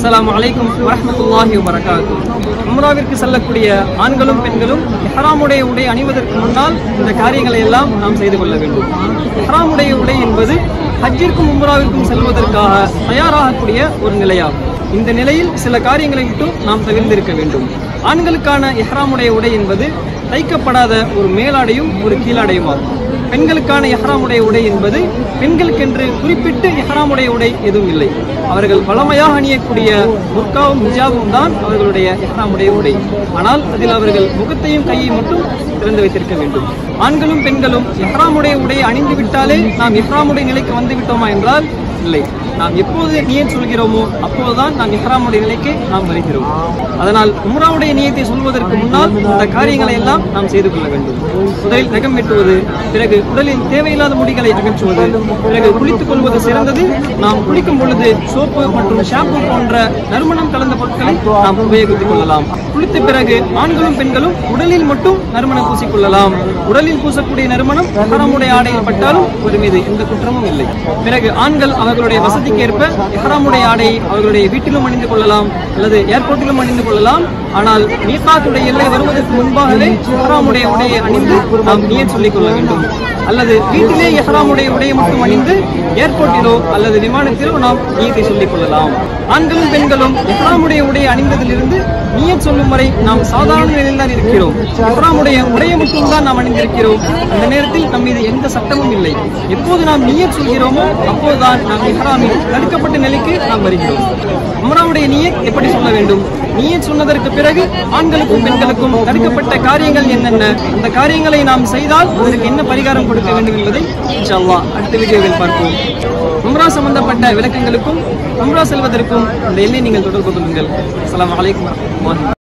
அஸ்ஸலாமு அலைக்கும் வரஹ்மத்துல்லாஹி வபரகாத்து உம்ராவிற்கு செல்லக்கூடிய ஆண்களும் பெண்களும் இஹ்ராமுடைய உடை அணிவதற்கு முன்னால் இந்த காரியங்களை எல்லாம் நாம் செய்து கொள்ள வேண்டும் இஹ்ராமுடைய உடை என்பது ஹஜ்ஜிற்கும் உம்ராவிற்கும் செல்வதற்காக தயாராகக்கூடிய ஒரு நிலையாகும் இந்த நிலையில் சில காரியங்களை மட்டும் நாம் தவிர்ந்திருக்க வேண்டும் ஆண்களுக்கான இஹ்ராமுடைய உடை என்பது தைக்கப்படாத ஒரு மேலாடையும் ஒரு கீழாடையுமாகும் பெண்களுக்கான இஹ்ராமுடைய உடை என்பது பெண்களுக்கென்று குறிப்பிட்டு இஹ்ராமுடைய உடை எதுவும் இல்லை அவர்கள் பழமையாக அணியக்கூடிய முர்காவும் ஹிஜாபும் தான் அவர்களுடைய இஹ்ராமுடைய உடை ஆனால் அதில் அவர்கள் முகத்தையும் கையை மட்டும் திறந்து வைத்திருக்க வேண்டும் ஆண்களும் பெண்களும் இஹ்ராமுடைய உடையை அணிந்து விட்டாலே நாம் இஹ்ராமுடைய நிலைக்கு வந்து விட்டோமா என்றால் இல்லை நாம் எப்போது நியத் சொல்கிறோமோ அப்போதுதான் நாம் இஹ்ராமுடைய நிலைக்கு நாம் வருகிறோம் அதனால் உம்ராவுடைய நியத்தை சொல்வதற்கு முன்னால் இந்த காரியங்களை எல்லாம் நாம் செய்து கொள்ள வேண்டும் முதலில் நகம் வெட்டுவது பிறகு உடலில் தேவையில்லாத முடிகளை அகற்றுவது பிறகு குளித்துக் கொள்வது சிறந்தது நாம் குளிக்கும் பொழுது சோப்பு மற்றும் ஷாம்பு போன்ற நறுமணம் கலந்த பொருட்களை நாம் உபயோகித்துக் கொள்ளலாம் குளித்த பிறகு ஆண்களும் பெண்களும் உடலில் மட்டும் நறுமணம் பூசிக்கொள்ளலாம் உடலில் பூசக்கூடிய நறுமணம் இஹ்ராமுடைய ஆடையில் பட்டாலும் ஒரு மீது எந்த குற்றமும் இல்லை பிறகு ஆண்கள் அவர்களுடைய வசதிக்கேற்ப இஹ்ராமுடைய ஆடையை அவர்களுடைய வீட்டிலும் அணிந்து கொள்ளலாம் அல்லது ஏர்போர்ட்டிலும் அணிந்து கொள்ளலாம் ஆனால் மீகாத்துடைய எல்லை வருவதற்கு முன்பாகவே இஹ்ராமுடைய உடையை அணிந்து நாம் நியத் சொல்லிக் கொள்ள வேண்டும் அல்லது வீட்டிலே இஹ்ராமுடைய உடையை மட்டும் அணிந்து ஏர்போர்ட்டிலோ அல்லது விமானத்திலோ நாம் நியத்தை சொல்லிக் கொள்ளலாம் ஆண்களும் பெண்களும் இஹ்ராமுடைய உடையை அணிந்ததிலிருந்து நியத் சொல்லும் வரை நாம் சாதாரண நிலையில் தான் இருக்கிறோம் இஹ்ராமுடைய உடையை மட்டும் தான் நாம் அணிந்திருக்கிறோம் அந்த நேரத்தில் நம் மீது எந்த சட்டமும் இல்லை எப்போது நாம் நியத் சொல்கிறோமோ அப்போதுதான் நாம் இஹ்ராமில் தடுக்கப்பட்ட நிலைக்கு நாம் வருகிறோம் உம்ராவுடைய நியத் எப்படி சொல்ல வேண்டும் நியத் சொன்னதற்கு பிறகு ஆண்களுக்கும் பெண்களுக்கும் தடுக்கப்பட்ட காரியங்கள் என்னென்ன அந்த காரியங்களை நாம் செய்தால் அதற்கு என்ன பரிகாரம் கொடுக்க வேண்டும் என்பதை இன்ஷா அல்லாஹ் அடுத்த வீடியோவில் பார்ப்போம் உம்ரா சம்பந்தப்பட்ட விளக்கங்களுக்கும் உம்ரா செல்வதற்கும் இந்த எண்ணை நீங்கள் தொடர்பு கொள்ளுங்கள் அஸ்ஸலாமு அலைக்கும் வரஹ்மத்துல்லாஹி